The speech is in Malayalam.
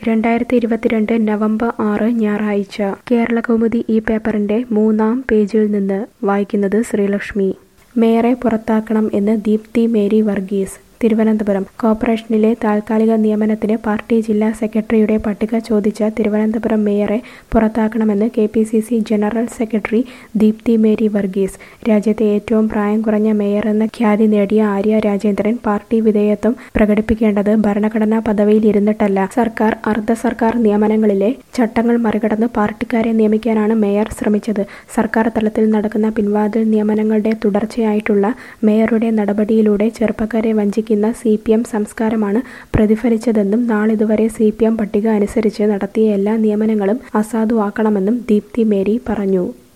രണ്ടായിരത്തി ഇരുപത്തിരണ്ട് നവംബർ ആറ് ഞായറാഴ്ച കേരളകൗമുദി ഈ പേപ്പറിന്റെ മൂന്നാം പേജിൽ നിന്ന് വായിക്കുന്നത് ശ്രീലക്ഷ്മി മേയറെ പുറത്താക്കണം എന്ന് ദീപ്തി മേരി വർഗീസ് തിരുവനന്തപുരം കോർപ്പറേഷനിലെ താൽക്കാലിക നിയമനത്തിന് പാർട്ടി ജില്ലാ സെക്രട്ടറിയുടെ പട്ടിക ചോദിച്ച തിരുവനന്തപുരം മേയറെ പുറത്താക്കണമെന്ന് K P C C general secretary Deepthi Mary Varghese രാജ്യത്തെ ഏറ്റവും പ്രായം കുറഞ്ഞ മേയർ എന്ന ഖ്യാതി നേടിയ ആര്യ രാജേന്ദ്രൻ പാർട്ടി വിധേയത്വം പ്രകടിപ്പിക്കേണ്ടത് ഭരണഘടനാ പദവിയിൽ ഇരുന്നിട്ടല്ല സർക്കാർ അർദ്ധ സർക്കാർ നിയമനങ്ങളിലെ ചട്ടങ്ങൾ മറികടന്ന് പാർട്ടിക്കാരെ നിയമിക്കാനാണ് മേയർ ശ്രമിച്ചത് സർക്കാർ തലത്തിൽ നടക്കുന്ന പിൻവാതിൽ നിയമനങ്ങളുടെ തുടർച്ചയായിട്ടുള്ള മേയറുടെ നടപടിയിലൂടെ ചെറുപ്പക്കാരെ വഞ്ചിക്കുന്ന സി പി എം സംസ്കാരമാണ് പ്രതിഫലിച്ചതെന്നും നാളിതുവരെ സി പി എം പട്ടിക അനുസരിച്ച് നടത്തിയ എല്ലാ നിയമനങ്ങളും അസാധുവാക്കണമെന്നും ദീപ്തി മേരി പറഞ്ഞു